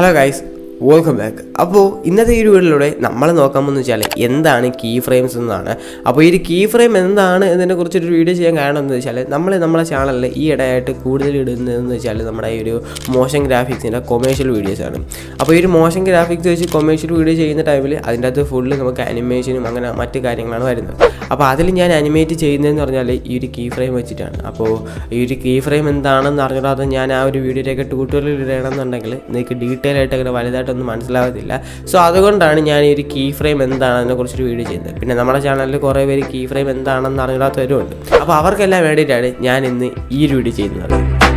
hello guys welcome back അപ്പോൾ ഇന്നത്തെ ഈ ഒരു വീഡിയോയിലൂടെ നമ്മൾ നോക്കാൻ പോകുന്നത് വെച്ചാൽ എന്താണ് കീ ഫ്രെയിംസ് എന്നാണ് അപ്പോൾ ഈ ഒരു കീ ഫ്രെയിം എന്താണ് എന്നതിനെ കുറിച്ചൊരു വീഡിയോ ചെയ്യാൻ കാരണം എന്ന് വെച്ചാൽ നമ്മൾ നമ്മളെ ചാനലിൽ ഈ ഇടയായിട്ട് കൂടുതൽ ഇടുന്നതെന്ന് വെച്ചാൽ നമ്മുടെ ഈ ഒരു മോഷൻ ഗ്രാഫിക്സിൻ്റെ കൊമേഴ്ഷ്യൽ വീഡിയോസാണ് അപ്പോൾ ഈ ഒരു മോഷൻ ഗ്രാഫിക്സ് വെച്ച് കൊമേഴ്ഷ്യൽ വീഡിയോ ചെയ്യുന്ന ടൈമിൽ അതിൻ്റെ അകത്ത് ഫുള്ള് നമുക്ക് അനിമേഷനും അങ്ങനെ മറ്റ് കാര്യങ്ങളാണ് വരുന്നത് അപ്പോൾ അതിൽ ഞാൻ അനിമേറ്റ് ചെയ്യുന്നതെന്ന് പറഞ്ഞാൽ ഈ ഒരു കീ ഫ്രെയിം വെച്ചിട്ടാണ് അപ്പോൾ ഈ ഒരു കീ ഫ്രെയിം എന്താണെന്ന് അറിഞ്ഞാൽ ഞാൻ ആ ഒരു വീഡിയോയിലേക്ക് ട്യൂട്ടോറിയൽ ഇടണമെന്നുണ്ടെങ്കിൽ നിങ്ങൾക്ക് ഡീറ്റെയിൽ ആയിട്ട് അങ്ങനെ വലുതായിട്ടൊന്നും മനസ്സിലാവത്തില്ല സോ അതുകൊണ്ടാണ് ഞാൻ ഈ ഒരു കീ ഫ്രെയിം എന്താണെന്നെ കുറിച്ചൊരു വീഡിയോ ചെയ്യുന്നത് പിന്നെ നമ്മുടെ ചാനലിൽ കുറേ പേര് കീ ഫ്രെയിം എന്താണെന്ന് അറിയാത്തവരുമുണ്ട് അപ്പോൾ അവർക്കെല്ലാം വേണ്ടിയിട്ടാണ് ഞാൻ ഇന്ന് ഈ ഒരു വീഡിയോ ചെയ്യുന്നത്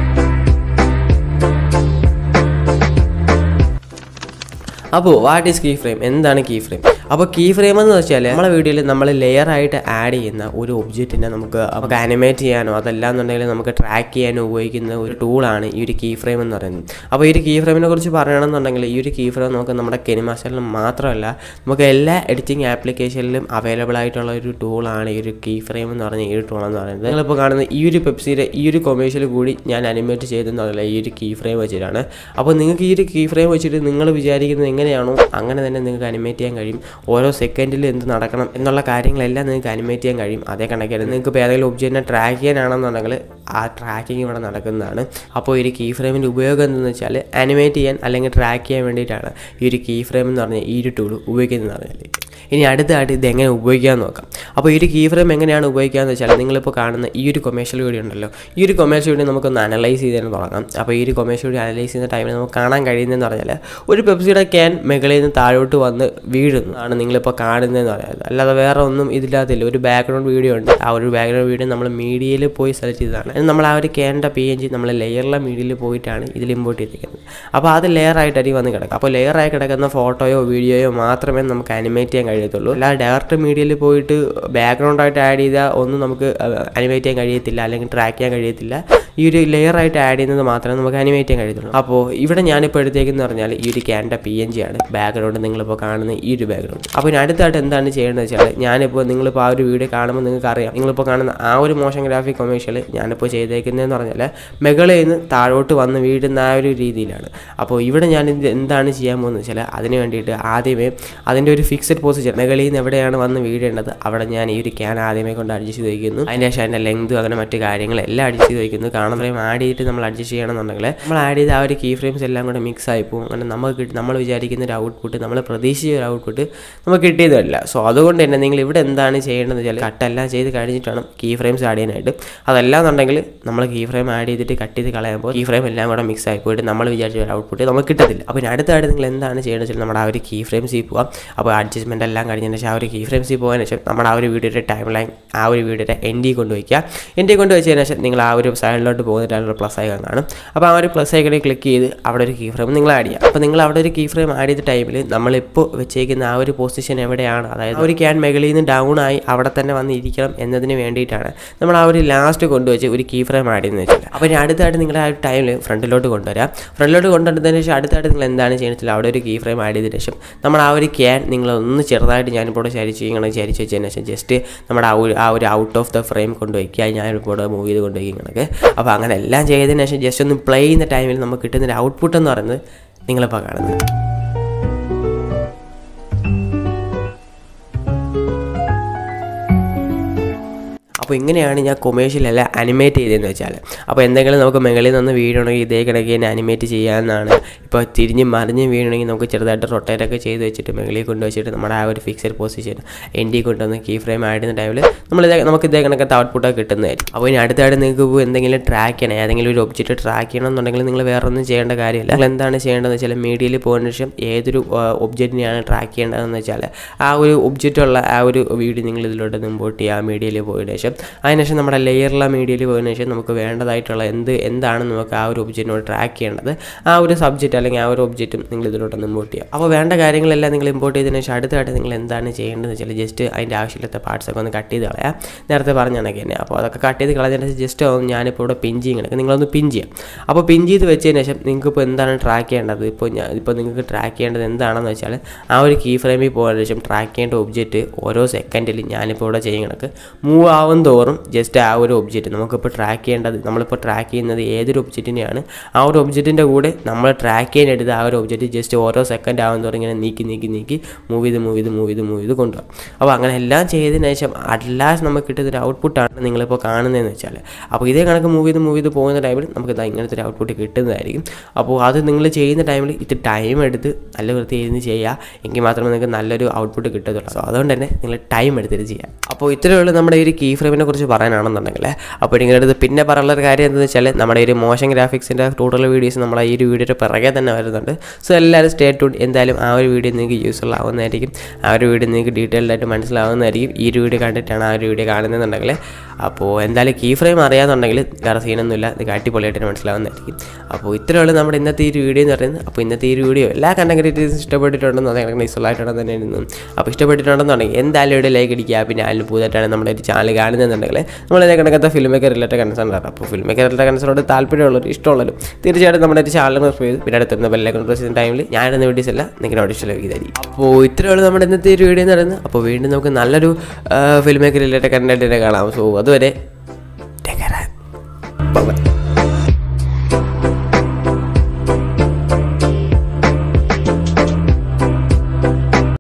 അപ്പോൾ വാട്ട് ഈസ് കീ ഫ്രെയിം എന്താണ് കീ ഫ്രെയിം അപ്പോൾ കീ ഫ്രെയിം എന്ന് വെച്ചാൽ നമ്മളെ വീഡിയോയിൽ നമ്മൾ ലെയർ ആയിട്ട് ആഡ് ചെയ്യുന്ന ഒരു ഒബ്ജക്റ്റിനെ നമുക്ക് നമുക്ക് അനിമേറ്റ് ചെയ്യാനോ അതല്ലാന്നുണ്ടെങ്കിൽ നമുക്ക് ട്രാക്ക് ചെയ്യാനോ ഉപയോഗിക്കുന്ന ഒരു ടൂളാണ് ഈ ഒരു കീ ഫ്രെയിം എന്ന് പറയുന്നത് അപ്പോൾ ഈ ഒരു കീ ഫ്രെയിമിനെ കുറിച്ച് പറയണമെന്നുണ്ടെങ്കിൽ ഈ ഒരു കീ ഫ്രെയിം നമുക്ക് നമ്മുടെ കെനിമാസ്റ്ററിൽ മാത്രമല്ല നമുക്ക് എല്ലാ എഡിറ്റിംഗ് ആപ്ലിക്കേഷനിലും അവൈലബിൾ ആയിട്ടുള്ള ഒരു ടൂളാണ് ഈ ഒരു കീ ഫ്രെയിം എന്ന് പറഞ്ഞ ഈ ഒരു ടൂൾ എന്ന് പറയുന്നത് നിങ്ങളിപ്പോൾ കാണുന്ന ഈ ഒരു പെപ്സിയുടെ ഈ ഒരു കൊമേഴ്ഷ്യൽ കൂടി ഞാൻ അനിമേറ്റ് ചെയ്തെന്ന് പറഞ്ഞാൽ ഈ ഒരു കീ ഫ്രെയിം വെച്ചിട്ടാണ് അപ്പോൾ നിങ്ങൾക്ക് ഈ ഒരു കീ ഫ്രെയിം വെച്ചിട്ട് നിങ്ങൾ വിചാരിക്കുന്നത് എങ്ങനെയാണോ അങ്ങനെ തന്നെ നിങ്ങൾക്ക് അനിമേറ്റ് ചെയ്യാൻ കഴിയും ഓരോ സെക്കൻഡിൽ എന്ത് നടക്കണം എന്നുള്ള കാര്യങ്ങളെല്ലാം നിങ്ങൾക്ക് അനിമേറ്റ് ചെയ്യാൻ കഴിയും അതേ കണക്കാണ് നിങ്ങൾക്ക് ഇപ്പോൾ ഏതെങ്കിലും ഒബ്ജക്റ്റിനെ ട്രാക്ക് ചെയ്യാനാണെന്നുണ്ടെങ്കിൽ ആ ട്രാക്കിംഗ് ഇവിടെ നടക്കുന്നതാണ് അപ്പോൾ ഈ ഒരു കീ ഫ്രെയിമിൻ്റെ ഉപയോഗം എന്തെന്ന് വെച്ചാൽ അനിമേറ്റ് ചെയ്യാൻ അല്ലെങ്കിൽ ട്രാക്ക് ചെയ്യാൻ വേണ്ടിയിട്ടാണ് ഈ ഒരു കീ ഫ്രെയിം എന്ന് പറഞ്ഞ ഈ ഒരു ടൂൾ ഉപയോഗിക്കുന്നത് പറഞ്ഞാൽ ഇനി അടുത്തായിട്ട് ഇത് എങ്ങനെ ഉപയോഗിക്കാമെന്ന് നോക്കാം അപ്പോൾ ഈ ഒരു കീ ഫ്രെയിം എങ്ങനെയാണ് ഉപയോഗിക്കാന്ന് വെച്ചാൽ നിങ്ങളിപ്പോൾ കാണുന്ന ഈ ഒരു കൊമേഴ്ഷ്യൽ വീഡിയോ ഉണ്ടല്ലോ ഈ ഒരു കൊമേഴ്ഷ്യൽ വീഡിയോ നമുക്കൊന്ന് അനലൈസ് ചെയ്ത് തന്നെ തുടങ്ങാം അപ്പോൾ ഈ ഒരു കൊമേഴ്ഷ്യൽ വീഡിയോ അനലൈസ് ചെയ്യുന്ന ടൈമിൽ നമുക്ക് കാണാൻ കഴിയുന്നതെന്ന് പറഞ്ഞാൽ ഒരു പെപ്സിയുടെ ക്യാൻ മുകളിൽ നിന്ന് താഴോട്ട് വന്ന് വീഴുന്നു ആണ് നിങ്ങളിപ്പോൾ കാണുന്നതെന്ന് പറയുന്നത് അല്ലാതെ വേറെ ഒന്നും ഇതില്ലാത്തില്ല ഒരു ബാക്ക്ഗ്രൗണ്ട് വീഡിയോ ഉണ്ട് ആ ഒരു ബാക്ക്ഗ്രൗണ്ട് വീഡിയോ നമ്മൾ മീഡിയയിൽ പോയി സെലക്ട് ചെയ്തതാണ് അത് നമ്മൾ ആ ഒരു ക്യാൻ്റെ പി എൻ ജി നമ്മൾ ലെയറിലെ മീഡിയയിൽ പോയിട്ടാണ് ഇതിൽ ഇമ്പോർട്ട് ചെയ്തിരിക്കുന്നത് അപ്പോൾ അത് ലെയർ ആയിട്ടായിരിക്കും വന്ന് കിടക്കുക അപ്പോൾ ലെയറായി കിടക്കുന്ന ഫോട്ടോയോ വീഡിയോയോ മാത്രമേ നമുക്ക് അനിമേറ്റ് ചെയ്യാൻ കഴിയത്തുള്ളൂ അല്ലാതെ ഡയറക്റ്റ് മീഡിയയിൽ പോയിട്ട് ബാക്ക്ഗ്രൗണ്ട് ആയിട്ട് ആഡ് ചെയ്താൽ ഒന്നും നമുക്ക് അനിമേറ്റ് ചെയ്യാൻ കഴിയത്തില്ല അല്ലെങ്കിൽ ട്രാക്ക് ചെയ്യാൻ കഴിയത്തില്ല ഈ ഒരു ലെയർ ആയിട്ട് ആഡ് ചെയ്യുന്നത് മാത്രമേ നമുക്ക് അനിമേറ്റ് ചെയ്യാൻ കഴിയത്തുള്ളൂ അപ്പോൾ ഇവിടെ ഞാനിപ്പോൾ എടുത്തേക്കെന്ന് പറഞ്ഞാൽ ഈ ഒരു ക്യാൻ്റെ പി എൻ ജി ആണ് ബാക്ക്ഗ്രൗണ്ട് നിങ്ങളിപ്പോൾ കാണുന്ന ഈ ഒരു ബാക്ക്ഗ്രൗണ്ട് അപ്പോൾ ഇനി അടുത്തായിട്ട് എന്താണ് ചെയ്യേണ്ടത് വെച്ചാൽ ഞാനിപ്പോൾ നിങ്ങളിപ്പോൾ ആ ഒരു വീഡിയോ കാണുമ്പോൾ നിങ്ങൾക്ക് അറിയാം നിങ്ങളിപ്പോൾ കാണുന്ന ആ ഒരു മോഷൻ ഗ്രാഫിക് കൊമേഴ്ഷ്യൽ ഞാനിപ്പോൾ ചെയ്തേക്കുന്നതെന്ന് പറഞ്ഞാൽ മുകളിൽ നിന്ന് താഴോട്ട് വന്ന് വീഴുന്ന ആ ഒരു രീതിയിലാണ് അപ്പോൾ ഇവിടെ ഞാൻ ഇത് എന്താണ് ചെയ്യാൻ പോകുന്നത് വെച്ചാൽ അതിന് വേണ്ടിയിട്ട് ആദ്യമേ അതിൻ്റെ ഒരു ഫിക്സഡ് പൊസിഷൻ മുകളിൽ നിന്ന് എവിടെയാണ് വന്ന് വീഴേണ്ടത് അവിടെ ഞാൻ ഈ ഒരു ക്യാൻ ആദ്യമേ കൊണ്ട് അഡ്ജസ്റ്റ് ചെയ്ത് വയ്ക്കുന്നു അതിൻ്റെ ശേഷം അതിൻ്റെ ലെങ്ത് അങ്ങനെ മറ്റു കാര്യങ്ങളെല്ലാം അഡ്ജസ്റ്റ് ചെയ്ത് വയ്ക്കുന്നു കാണുന്ന ഫ്രെയിം ആഡ് ചെയ്തിട്ട് നമ്മൾ അഡ്ജസ്റ്റ് ചെയ്യണമെന്നുണ്ടെങ്കിൽ നമ്മൾ ആഡ് ചെയ്ത ആ ഒരു കീ ഫ്രെയിംസ് എല്ലാം കൂടെ മിക്സ് ആയി പോകും അങ്ങനെ നമുക്ക് കിട്ടി- നമ്മൾ വിചാരിക്കുന്ന ഒരു ഔട്ട്പുട്ട് നമ്മൾ പ്രതീക്ഷിച്ച ഒരു ഔട്ട്പുട്ട് നമുക്ക് കിട്ടിയതല്ല സോ അതുകൊണ്ട് തന്നെ നിങ്ങൾ ഇവിടെ എന്താണ് ചെയ്യേണ്ടതെന്ന് വെച്ചാൽ കട്ടെല്ലാം ചെയ്ത് കഴിഞ്ഞിട്ട് വേണം കീ ഫ്രെയിംസ് ആഡ് ചെയ്യാനായിട്ട് അതല്ലാന്നുണ്ടെങ്കിൽ നമ്മൾ കീ ഫ്രെയിം ആഡ് ചെയ്തിട്ട് കട്ട് ചെയ്ത് കളയുമ്പോൾ കീ ഫ്രെയിം എല്ലാം കൂടെ മിക്സ് ആയി പോയിട്ട് നമ്മൾ വിചാരിച്ച ഒരു ഔട്ട്പുട്ട് നമുക്ക് കിട്ടത്തില്ല അപ്പോൾ ഇനി അടുത്തായിട്ട് നിങ്ങൾ എന്താണ് ചെയ്യേണ്ടത് വെച്ചാൽ നമ്മുടെ ആ ഒരു കീ ഫ്രെയിംസിൽ പോകാം അപ്പോൾ അഡ്ജസ്റ്റ്മെൻ്റ് എല്ലാം കഴിഞ്ഞതിന് ശേഷം ആ ഒരു കീ ഫ്രെയിംസിൽ പോകാൻ ശേഷം നമ്മുടെ ആ ഒരു വീഡിയോയുടെ ടൈം ലൈൻ ആ ഒരു വീഡിയോയുടെ എൻഡി കൊണ്ടുവയ്ക്കുക എൻഡി കൊണ്ട് വെച്ചതിന് ശേഷം നിങ്ങൾ ആ ഒരു സൈഡിലോട്ട് പോകുന്നിട്ടാണ് പ്ലസ് ഐക്കൺ കാണും അപ്പോൾ ആ ഒരു പ്ലസ് ഐക്കണിൽ ക്ലിക്ക് ചെയ്ത് അവിടെ ഒരു കീ ഫ്രെയിം നിങ്ങൾ ആഡ് ചെയ്യുക അപ്പോൾ നിങ്ങൾ അവിടെ ഒരു കീ ഫ്രെയിം ആഡ് ചെയ്ത ടൈമിൽ നമ്മളിപ്പോൾ വെച്ചേക്കുന്ന ആ ഒരു പൊസിഷൻ എവിടെയാണ് അതായത് ആ ഒരു ക്യാൻ മുകളിൽ നിന്ന് ഡൗൺ ആയി അവിടെ തന്നെ വന്ന് ഇരിക്കണം എന്നതിന് വേണ്ടിയിട്ടാണ് നമ്മൾ ആ ഒരു ലാസ്റ്റ് കൊണ്ടുവച്ച് ഒരു കീ ഫ്രെയിം ആഡ് ചെയ്യുന്നത് വെച്ചാൽ അപ്പോൾ ഇനി അടുത്തായിട്ട് നിങ്ങൾ ആ ഒരു ടൈമിൽ ഫ്രണ്ടിലോട്ട് കൊണ്ടുവരാം ഫ്രണ്ടിലോട്ട് കൊണ്ടുവന്നതിന് ശേഷം അടുത്തായിട്ട് നിങ്ങൾ എന്താണ് ചെയ്യുന്നത് വെച്ചാൽ അവിടെ ഒരു കീ ഫ്രെയിം ആഡ് ചെയ്തതിന് ശേഷം നമ്മൾ ആ ഒരു ക്യാൻ നിങ്ങൾ ഒന്ന് ചെറുതായിട്ട് ഞാനിപ്പോൾ ഇവിടെ ചരിച്ച് ഇങ്ങനെ ചരിച്ച് വെച്ചതിന് ശേഷം ജസ്റ്റ് നമ്മുടെ ആ ഒരു ആ ഒരു ഔട്ട് ഓഫ് ദ ഫ്രെയിം കൊണ്ടുവയ്ക്കുക ഞാനിപ്പോൾ ഇവിടെ മൂവ് ചെയ്ത് കൊണ്ടുപോയി കണക്ക് അപ്പോൾ അങ്ങനെ എല്ലാം ചെയ്തതിന് ശേഷം ജസ്റ്റ് ഒന്ന് പ്ലേ ചെയ്യുന്ന ടൈമിൽ നമുക്ക് കിട്ടുന്ന ഒരു ഔട്ട്പുട്ട് എന്ന് പറയുന്നത് നിങ്ങളിപ്പോൾ കാണുന്നത് അപ്പോൾ ഇങ്ങനെയാണ് ഞാൻ കൊമേഴ്ഷ്യലെല്ലാം അനിമേറ്റ് ചെയ്തതെന്ന് വെച്ചാൽ അപ്പോൾ എന്തെങ്കിലും നമുക്ക് മുകളിൽ നിന്ന് വീഴണമെങ്കിൽ ഇതേ കിടക്കി തന്നെ അനിമേറ്റ് ചെയ്യാമെന്നാണ് ഇപ്പോൾ തിരിഞ്ഞ് മറിഞ്ഞ് വീഴണമെങ്കിൽ നമുക്ക് ചെറുതായിട്ട് റൊട്ടേറ്റ് ഒക്കെ ചെയ്ത് വെച്ചിട്ട് മുകളിൽ കൊണ്ടുവച്ചിട്ട് നമ്മുടെ ആ ഒരു ഫിക്സഡ് പൊസിഷൻ എൻഡി കൊണ്ടുവന്ന് കീ ഫ്രെയിം ആഡ് ചെയ്യുന്ന ടൈമിൽ നമ്മൾ ഇതേ നമുക്ക് ഇതേ കണക്കത്തെ ഔട്ട്പുട്ടൊക്കെ കിട്ടുന്നതായിരിക്കും അപ്പോൾ ഇനി അടുത്തായിട്ട് നിങ്ങൾക്ക് ഇപ്പോൾ എന്തെങ്കിലും ട്രാക്ക് ചെയ്യണം ഏതെങ്കിലും ഒരു ഒബ്ജക്റ്റ് ട്രാക്ക് ചെയ്യണമെന്നുണ്ടെങ്കിൽ നിങ്ങൾ വേറെ ഒന്നും ചെയ്യേണ്ട കാര്യമില്ല നിങ്ങൾ എന്താണ് ചെയ്യേണ്ടതെന്ന് വെച്ചാൽ മീഡിയയിൽ പോകുന്ന ശേഷം ഏതൊരു ഒബ്ജക്റ്റിനെയാണ് ട്രാക്ക് ചെയ്യേണ്ടതെന്ന് വെച്ചാൽ ആ ഒരു ഒബ്ജക്റ്റുള്ള ആ ഒരു വീഡിയോ നിങ്ങൾ ഇതിലോട്ട് ഇമ്പോർട്ട് ചെയ്യുക മീഡിയയിൽ പോയതിനു ശേഷം അതിനുശേഷം നമ്മുടെ ലെയറിലെ മീഡിയയിൽ പോയതിനു ശേഷം നമുക്ക് വേണ്ടതായിട്ടുള്ള എന്ത് എന്താണ് നമുക്ക് ആ ഒരു ഒബ്ജക്റ്റിനോട് ട്രാക്ക് ചെയ്യേണ്ടത് ആ ഒരു സബ്ജക്റ്റ് അല്ലെങ്കിൽ ആ ഒരു ഒബ്ജക്റ്റും നിങ്ങൾ ഇതിലോട്ടൊന്ന് ഇമ്പോർട്ട് ചെയ്യുക അപ്പോൾ വേണ്ട കാര്യങ്ങളെല്ലാം നിങ്ങൾ ഇമ്പോർട്ട് ചെയ്തതിനു ശേഷം അടുത്തായിട്ട് നിങ്ങൾ എന്താണ് ചെയ്യേണ്ടതെന്ന് വെച്ചാൽ ജസ്റ്റ് അതിൻ്റെ ആവശ്യമില്ലാത്ത പാർട്സ് ഒക്കെ ഒന്ന് കട്ട് ചെയ്ത് കളയാം നേരത്തെ പറഞ്ഞ കണക്ക് തന്നെ അപ്പോൾ അതൊക്കെ കട്ട് ചെയ്ത് കളഞ്ഞതിന് ശേഷം ജസ്റ്റ് ഒന്ന് ഞാനിപ്പോൾ ഇവിടെ പിൻ ചെയ്യും കണക്ക് നിങ്ങളൊന്ന് പിൻ ചെയ്യാം അപ്പോൾ പിൻ ചെയ്ത് വെച്ചതിന് ശേഷം നിങ്ങൾക്ക് ഇപ്പോൾ എന്താണ് ട്രാക്ക് ചെയ്യേണ്ടത് ഇപ്പോൾ ഞാൻ ഇപ്പോൾ നിങ്ങൾക്ക് ട്രാക്ക് ചെയ്യേണ്ടത് എന്താണെന്ന് വെച്ചാൽ ആ ഒരു കീ ഫ്രെയിമിൽ പോയതിനു ശേഷം ട്രാക്ക് ചെയ്യേണ്ട ഒബ്ജക്റ്റ് ഓരോ സെക്കൻഡിൽ ഞാനിപ്പോൾ ഇവിടെ ചെയ്യും കണക്ക് മൂവ് ആവും തോറും ജസ്റ്റ് ആ ഒരു ഒബ്ജക്റ്റ് നമുക്കിപ്പോൾ ട്രാക്ക് ചെയ്യേണ്ടത് നമ്മളിപ്പോൾ ട്രാക്ക് ചെയ്യുന്നത് ഏതൊരു ഒബ്ജക്റ്റിനെയാണ് ആ ഒരു ഒബ്ജക്റ്റിൻ്റെ കൂടെ നമ്മൾ ട്രാക്ക് ചെയ്യാനെടുത്ത് ആ ഒരു ഒബ്ജക്റ്റ് ജസ്റ്റ് ഓരോ സെക്കൻഡ് ആകും തോറും ഇങ്ങനെ നീക്കി നീക്കി നീക്കി മൂവ് ചെയ്ത് മൂവ് ചെയ്ത് മൂവ് ചെയ്ത് മൂവ് ചെയ്ത് കൊണ്ടുപോകാം അപ്പോൾ അങ്ങനെ എല്ലാം ചെയ്തതിന് ശേഷം അറ്റ് ലാസ്റ്റ് നമുക്ക് കിട്ടുന്ന ഒരു ഔട്ട്പുട്ടാണ് നിങ്ങളിപ്പോൾ കാണുന്നതെന്ന് വെച്ചാൽ അപ്പോൾ ഇതേ കണക്ക് മൂവ് ചെയ്ത് മൂവ് ചെയ്ത് പോകുന്ന ടൈമിൽ നമുക്ക് ദാ ഇങ്ങനത്തെ ഒരു ഔട്ട്പുട്ട് കിട്ടുന്നതായിരിക്കും അപ്പോൾ അത് നിങ്ങൾ ചെയ്യുന്ന ടൈമിൽ ഇത് ടൈം എടുത്ത് നല്ല വൃത്തി ഇരുന്ന് ചെയ്യുക എങ്കിൽ മാത്രമേ നിങ്ങൾക്ക് നല്ലൊരു ഔട്ട്പുട്ട് കിട്ടത്തുള്ളൂ സോ അതുകൊണ്ട് തന്നെ നിങ്ങൾ ടൈം എടുത്തിട്ട് ചെയ്യുക അപ്പോൾ ഇത്രയേ ഉള്ളൂ നമ്മുടെ ഈ ഒരു കീ ഫ്രെയിമിനെ കുറിച്ച് പറയാനാണെന്നുണ്ടെങ്കിൽ അപ്പോൾ നിങ്ങളുടെ അടുത്ത് പിന്നെ പറയാനുള്ള ഒരു കാര്യം എന്താണെന്ന് വെച്ചാൽ നമ്മുടെ ഈ ഒരു മോശം ഗ്രാഫിക്സിൻ്റെ ടൂട്ടൽ വീഡിയോസ് നമ്മളെ ഈ ഒരു വീഡിയോയുടെ പിറകെ തന്നെ വരുന്നുണ്ട് സോ എല്ലാവരും സ്റ്റേ ടൂൺ എന്തായാലും ആ ഒരു വീഡിയോ നിങ്ങൾക്ക് യൂസ്ഫുൾ ആവുന്നതായിരിക്കും ആ ഒരു വീഡിയോ നിങ്ങൾക്ക് ഡീറ്റെയിൽഡ് ആയിട്ട് മനസ്സിലാവുന്നതായിരിക്കും ഈ ഒരു വീഡിയോ കണ്ടിട്ടാണ് ആ ഒരു വീഡിയോ കാണുന്നതെന്നുണ്ടെങ്കിൽ അപ്പോൾ എന്തായാലും കീ ഫ്രെയിം അറിയാന്നുണ്ടെങ്കിൽ വേറെ സീനൊന്നുമില്ല ഇത് അടിപൊളിയായിട്ട് മനസ്സിലാവുന്നതായിരിക്കും അപ്പോൾ ഇത്രയേ ഉള്ളൂ നമ്മുടെ ഇന്നത്തെ ഈ ഒരു വീഡിയോ എന്ന് പറയുന്നത് അപ്പോൾ ഇന്നത്തെ ഈ ഒരു വീഡിയോ എല്ലാ കണ്ടന്റ് ക്രിയേറ്റീവ്സും ഇഷ്ടപ്പെട്ടിട്ടുണ്ടെന്ന് അതെങ്ങനെ നൈസുള്ളായിട്ടുണ്ടെന്ന് തന്നെ ഇരുന്നു അപ്പോൾ ഇഷ്ടപ്പെട്ടിട്ടുണ്ടെന്നുണ്ടെങ്കിൽ എന്തായാലും ഇവിടെ ലൈക്ക് അടിക്കുക പിന്നെ അതിൽ പുതുതായിട്ടാണ് നമ്മുടെ ഒരു ചാനൽ കാണുന്നതെന്നുണ്ടെങ്കിൽ നമ്മൾ ഇതിനെ കണക്കത്തെ ഫിലിം മേക്കർ റിലേറ്റഡ് കൺസേൺ ആണ് അപ്പോൾ ഫിലിം മേക്കർ റിലേറ്റഡ് കൺസേണോട് താല്പര്യമുള്ളവർ ഇഷ്ടമുള്ളവരും തീർച്ചയായിട്ടും നമ്മുടെ ഒരു ചാനൽ സബ്സ്ക്രൈബ് ചെയ്ത് പിന്നെ അടുത്തുന്ന ബെല്ലൈക്കൺ പ്രസ് ചെയ്യുന്ന ടൈമിൽ ഞാൻ ഇടുന്ന വീഡിയോസ് എല്ലാം നിങ്ങൾക്ക് നോട്ടീസ് ലഭിക്കുന്നതായിരിക്കും അപ്പോൾ ഇത്രയുള്ള നമ്മുടെ ഇന്നത്തെ ഒരു വീഡിയോ എന്ന് പറയുന്നത് അപ്പോൾ വീണ്ടും നമുക്ക് നല്ലൊരു ഫിലിം മേക്കർ റിലേറ്റഡ് കണ്ടന്റിനെ കാണാം സോ അതുവരെ ടേക്ക് കെയർ ബൈ